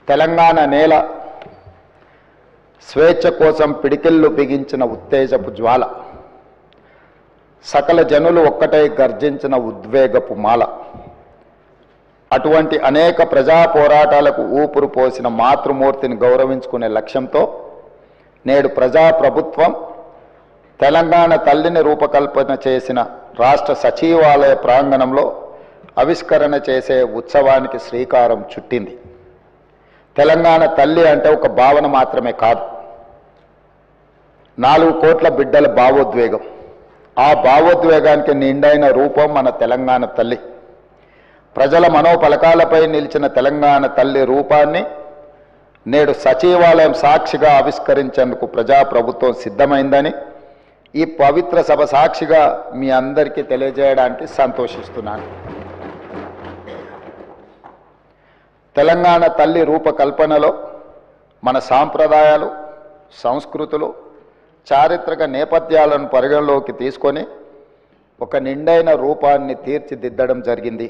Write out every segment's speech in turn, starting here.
తెలంగాణ నేల స్వేచ్ఛ కోసం పిడికిళ్ళు బిగించిన ఉత్తేజపు జ్వాల సకల జనులు ఒక్కటై గర్జించిన ఉద్వేగపు మాల అటువంటి అనేక ప్రజా పోరాటాలకు ఊపిరి పోసిన మాతృమూర్తిని గౌరవించుకునే లక్ష్యంతో నేడు ప్రజా ప్రభుత్వం తెలంగాణ తల్లిని రూపకల్పన చేసిన రాష్ట్ర సచివాలయ ప్రాంగణంలో ఆవిష్కరణ చేసే ఉత్సవానికి శ్రీకారం చుట్టింది తెలంగాణ తల్లి అంటే ఒక భావన మాత్రమే కాదు నాలుగు కోట్ల బిడ్డల భావోద్వేగం ఆ భావోద్వేగానికి నిండైన రూపం మన తెలంగాణ తల్లి ప్రజల మనోపలకాలపై నిలిచిన తెలంగాణ తల్లి రూపాన్ని నేడు సచివాలయం సాక్షిగా ఆవిష్కరించేందుకు ప్రజాప్రభుత్వం సిద్ధమైందని ఈ పవిత్ర సభ సాక్షిగా మీ అందరికీ తెలియజేయడానికి సంతోషిస్తున్నాను తెలంగాణ తల్లి రూపకల్పనలో మన సాంప్రదాయాలు సంస్కృతులు చారిత్రక నేపథ్యాలను పరిగణలోకి తీసుకొని ఒక నిండైన రూపాన్ని తీర్చిదిద్దడం జరిగింది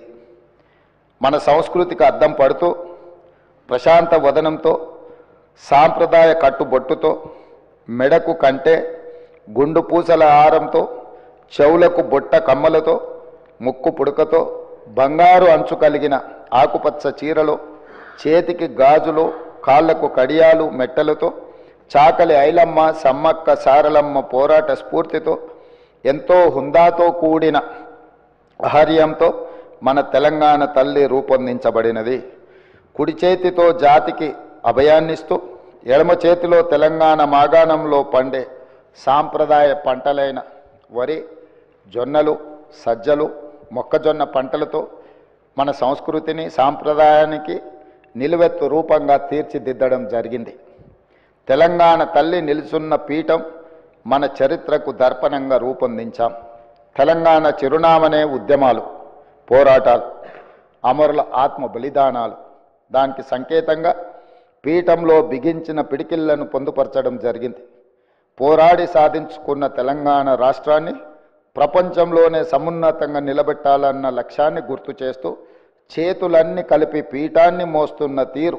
మన సంస్కృతికి అద్దం పడుతూ ప్రశాంత వదనంతో సాంప్రదాయ కట్టుబొట్టుతో మెడకు కంటే గుండు పూసల హారంతో చెవులకు బొట్ట కమ్మలతో ముక్కు పుడకతో బంగారు అంచు కలిగిన ఆకుపచ్చ చీరలో చేతికి గాజులు కాళ్లకు కడియాలు మెట్టలతో చాకలి ఐలమ్మ సమ్మక్క సారలమ్మ పోరాట స్ఫూర్తితో ఎంతో హుందాతో కూడిన ఆహార్యంతో మన తెలంగాణ తల్లి రూపొందించబడినది కుడి చేతితో జాతికి అభయాన్నిస్తూ ఎడమ చేతిలో తెలంగాణ మాగాణంలో పండే సాంప్రదాయ పంటలైన వరి జొన్నలు సజ్జలు మొక్కజొన్న పంటలతో మన సంస్కృతిని సాంప్రదాయానికి నిలువెత్తు రూపంగా తీర్చిదిద్దడం జరిగింది తెలంగాణ తల్లి నిలుచున్న పీఠం మన చరిత్రకు దర్పణంగా రూపొందించాం తెలంగాణ చిరునామనే ఉద్యమాలు పోరాటాలు అమరుల ఆత్మ బలిదానాలు దానికి సంకేతంగా పీఠంలో బిగించిన పిడికిళ్లను పొందుపరచడం జరిగింది పోరాడి సాధించుకున్న తెలంగాణ రాష్ట్రాన్ని ప్రపంచంలోనే సమున్నతంగా నిలబెట్టాలన్న లక్ష్యాన్ని గుర్తు చేస్తూ చేతులన్నీ కలిపి పీఠాన్ని మోస్తున్న తీరు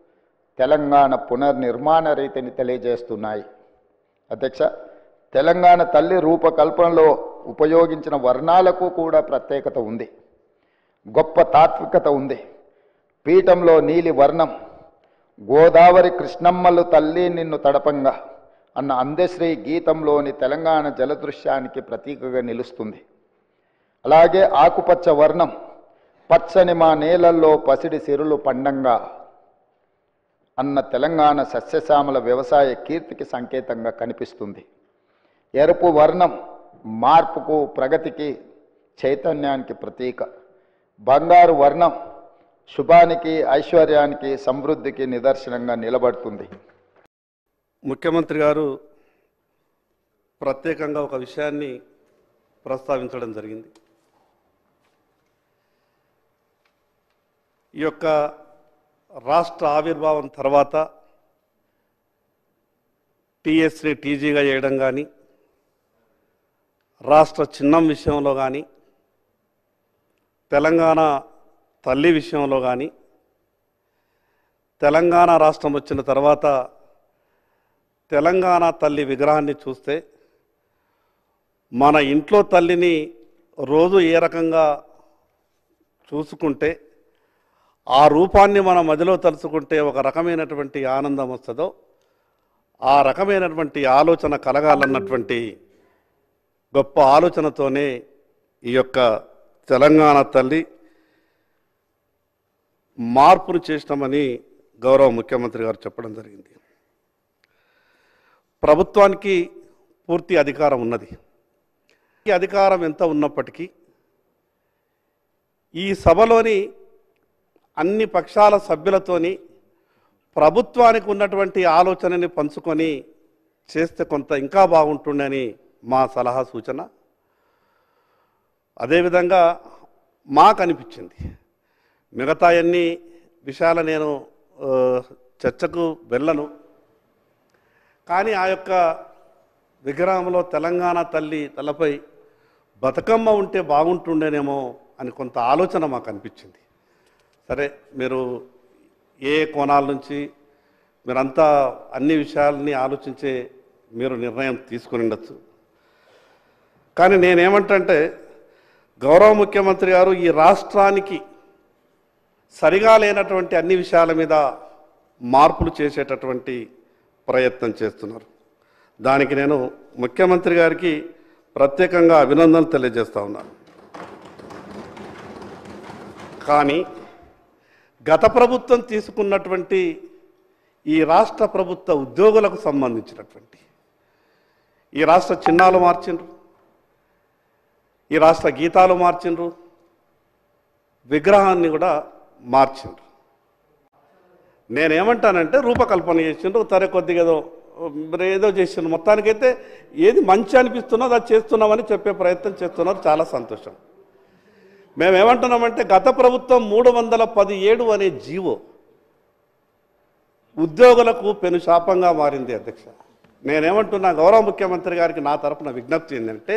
తెలంగాణ పునర్నిర్మాణ రీతిని తెలియజేస్తున్నాయి అధ్యక్ష తెలంగాణ తల్లి రూపకల్పనలో ఉపయోగించిన వర్ణాలకు కూడా ప్రత్యేకత ఉంది గొప్ప తాత్వికత ఉంది పీఠంలో నీలి వర్ణం గోదావరి కృష్ణమ్మలు తల్లి నిన్ను తడపంగా అన్న అందశ్రీ గీతంలోని తెలంగాణ జలదృశ్యానికి ప్రతీకగా నిలుస్తుంది అలాగే ఆకుపచ్చ వర్ణం పచ్చని మా నేలల్లో పసిడి సిరులు పండంగా అన్న తెలంగాణ సస్యశ్యామల వ్యవసాయ కీర్తికి సంకేతంగా కనిపిస్తుంది ఎరుపు వర్ణం మార్పుకు ప్రగతికి చైతన్యానికి ప్రతీక బంగారు వర్ణం శుభానికి ఐశ్వర్యానికి సమృద్ధికి నిదర్శనంగా నిలబడుతుంది ముఖ్యమంత్రి గారు ప్రత్యేకంగా ఒక విషయాన్ని ప్రస్తావించడం జరిగింది ఈ యొక్క రాష్ట్ర ఆవిర్భావం తర్వాత టీఎస్ని టీజీగా చేయడం కానీ రాష్ట్ర చిహ్నం విషయంలో కానీ తెలంగాణ తల్లి విషయంలో కానీ తెలంగాణ రాష్ట్రం వచ్చిన తర్వాత తెలంగాణ తల్లి విగ్రహాన్ని చూస్తే మన ఇంట్లో తల్లిని రోజు ఏ రకంగా చూసుకుంటే ఆ రూపాన్ని మన మదిలో తలుచుకుంటే ఒక రకమైనటువంటి ఆనందం వస్తుందో ఆ రకమైనటువంటి ఆలోచన కలగాలన్నటువంటి గొప్ప ఆలోచనతోనే ఈ యొక్క తెలంగాణ తల్లి మార్పును చేసినామని గౌరవ ముఖ్యమంత్రి గారు చెప్పడం జరిగింది ప్రభుత్వానికి పూర్తి అధికారం ఉన్నది ఈ అధికారం ఎంత ఉన్నప్పటికీ ఈ సభలోని అన్ని పక్షాల సభ్యులతోని ప్రభుత్వానికి ఉన్నటువంటి ఆలోచనని పంచుకొని చేస్తే కొంత ఇంకా బాగుంటుండని మా సలహా సూచన అదేవిధంగా మాకు అనిపించింది మిగతా అన్ని విషయాల నేను ఆ, చర్చకు వెళ్ళను కానీ ఆ యొక్క విగ్రహంలో తెలంగాణ తల్లి తలపై బతుకమ్మ ఉంటే బాగుంటుండేనేమో అని కొంత ఆలోచన మాకు అనిపించింది సరే మీరు ఏ కోణాల నుంచి మీరంతా అన్ని విషయాలని ఆలోచించే మీరు నిర్ణయం తీసుకుని ఉండొచ్చు కానీ నేనేమంటే గౌరవ ముఖ్యమంత్రి గారు ఈ రాష్ట్రానికి సరిగా లేనటువంటి అన్ని విషయాల మీద మార్పులు చేసేటటువంటి ప్రయత్నం చేస్తున్నారు దానికి నేను ముఖ్యమంత్రి గారికి ప్రత్యేకంగా అభినందనలు తెలియజేస్తా ఉన్నాను కానీ గత ప్రభుత్వం తీసుకున్నటువంటి ఈ రాష్ట్ర ప్రభుత్వ ఉద్యోగులకు సంబంధించినటువంటి ఈ రాష్ట్ర చిహ్నాలు మార్చిండ్రు ఈ రాష్ట్ర గీతాలు మార్చిండ్రు విగ్రహాన్ని కూడా మార్చిండ్రు నేనేమంటానంటే రూపకల్పన చేసిండ్రు తరే కొద్దిగా ఏదో మరి ఏదో చేసిండ్రు మొత్తానికైతే ఏది మంచి అనిపిస్తున్నదో అది చేస్తున్నామని చెప్పే ప్రయత్నం చేస్తున్నారు చాలా సంతోషం మేమేమంటున్నామంటే గత ప్రభుత్వం మూడు వందల పదిహేడు అనే జీవో ఉద్యోగులకు పెను శాపంగా మారింది అధ్యక్ష నేనేమంటున్నా గౌరవ ముఖ్యమంత్రి గారికి నా తరపున విజ్ఞప్తి ఏంటంటే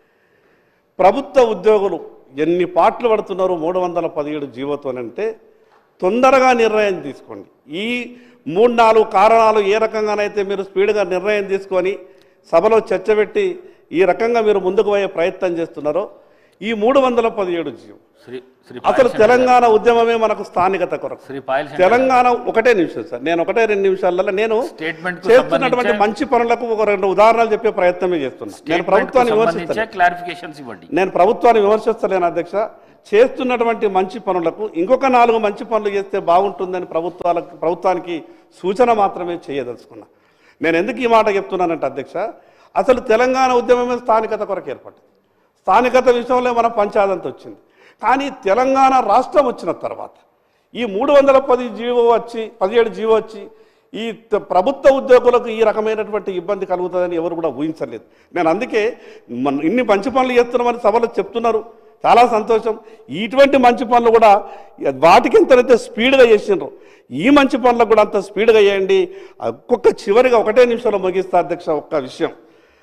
ప్రభుత్వ ఉద్యోగులు ఎన్ని పాటలు పడుతున్నారు మూడు వందల పదిహేడు జీవోతోనంటే తొందరగా నిర్ణయం తీసుకోండి ఈ మూడు నాలుగు కారణాలు ఏ రకంగానైతే మీరు స్పీడ్గా నిర్ణయం తీసుకొని సభలో చర్చ పెట్టి ఈ రకంగా మీరు ముందుకు పోయే ప్రయత్నం చేస్తున్నారో ఈ మూడు వందల పదిహేడు జీవో శ్రీ శ్రీ అసలు పాయల్ తెలంగాణ ఉద్యమమే మనకు స్థానికత కొరకు శ్రీ పాయల్ శంకర్ తెలంగాణ ఒకటే నిమిషం సార్ నేను ఒకటే రెండు నిమిషాలలో నేను Statement కు చేస్తున్నటువంటి సంబంధించే- మంచి పనులకు ఒక రెండు ఉదాహరణలు చెప్పే ప్రయత్నమే చేస్తున్నా నేను ప్రభుత్వాన్ని విమర్శిస్తాను క్లారిఫికేషన్స్ ఇవ్వండి నేను ప్రభుత్వాన్ని విమర్శిస్తలేను అధ్యక్ష చేస్తున్నటువంటి మంచి పనులకు ఇంకొక నాలుగు మంచి పనులు చేస్తే బాగుంటుందని ప్రభుత్వాలకు ప్రభుత్వానికి సూచన మాత్రమే చేయదలుచుకున్నా నేను ఎందుకు ఈ మాట చెప్తున్నానంటే అధ్యక్ష అసలు తెలంగాణ ఉద్యమమే స్థానికత కొరకు ఏర్పడింది స్థానికత విషయంలో మన పంచాయతంత వచ్చింది కానీ తెలంగాణ రాష్ట్రం వచ్చిన తర్వాత ఈ మూడు వందల పది జీవో వచ్చి పదిహేడు జీవో వచ్చి ఈ త- ప్రభుత్వ ఉద్యోగులకు ఈ రకమైనటువంటి ఇబ్బంది కలుగుతుందని ఎవరు కూడా ఊహించలేదు నేను అందుకే మన ఇన్ని మంచి పనులు చేస్తున్నామని సభలో చెప్తున్నారు చాలా సంతోషం ఇటువంటి మంచి పనులు కూడా వాటికి ఎంతైతే స్పీడ్గా చేసినారో ఈ మంచి పనులకు కూడా అంత స్పీడ్గా చేయండి ఒక్కొక్క చివరిగా ఒకటే నిమిషంలో ముగిస్తా అధ్యక్ష ఒక్క విషయం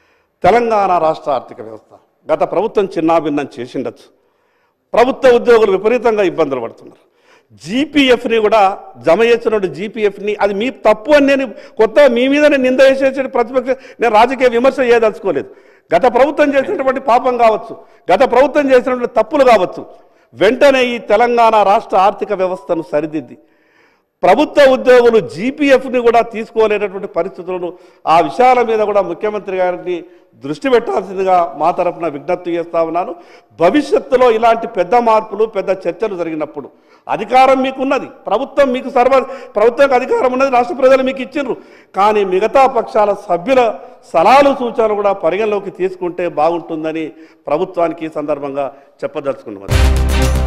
తెలంగాణ రాష్ట్ర ఆర్థిక వ్యవస్థ గత ప్రభుత్వం చిన్నాభిన్నం చేసిండొచ్చు ప్రభుత్వ ఉద్యోగులు విపరీతంగా ఇబ్బందులు పడుతున్నారు జీపీఎఫ్ని కూడా జమ చేసినటువంటి జీపీఎఫ్ని అది మీ తప్పు అని నేను కొత్త మీ మీద నేను నింద వేసేసి ప్రతిపక్ష నేను రాజకీయ విమర్శ చేయదలుచుకోలేదు గత ప్రభుత్వం చేసినటువంటి పాపం కావచ్చు గత ప్రభుత్వం చేసినటువంటి తప్పులు కావచ్చు వెంటనే ఈ తెలంగాణ రాష్ట్ర ఆర్థిక వ్యవస్థను సరిదిద్ది ప్రభుత్వ ఉద్యోగులు జీపీఎఫ్ని కూడా తీసుకోలేనటువంటి పరిస్థితులను ఆ విషయాల మీద కూడా ముఖ్యమంత్రి గారిని దృష్టి పెట్టాల్సిందిగా మా తరపున విజ్ఞప్తి చేస్తా ఉన్నాను భవిష్యత్తులో ఇలాంటి పెద్ద మార్పులు పెద్ద చర్చలు జరిగినప్పుడు అధికారం మీకున్నది ప్రభుత్వం మీకు సర్వ ప్రభుత్వానికి అధికారం ఉన్నది రాష్ట్ర ప్రజలు మీకు ఇచ్చిండ్రు కానీ మిగతా పక్షాల సభ్యుల సలహాలు సూచనలు కూడా పరిగణలోకి తీసుకుంటే బాగుంటుందని ప్రభుత్వానికి ఈ సందర్భంగా చెప్పదలుచుకున్నాం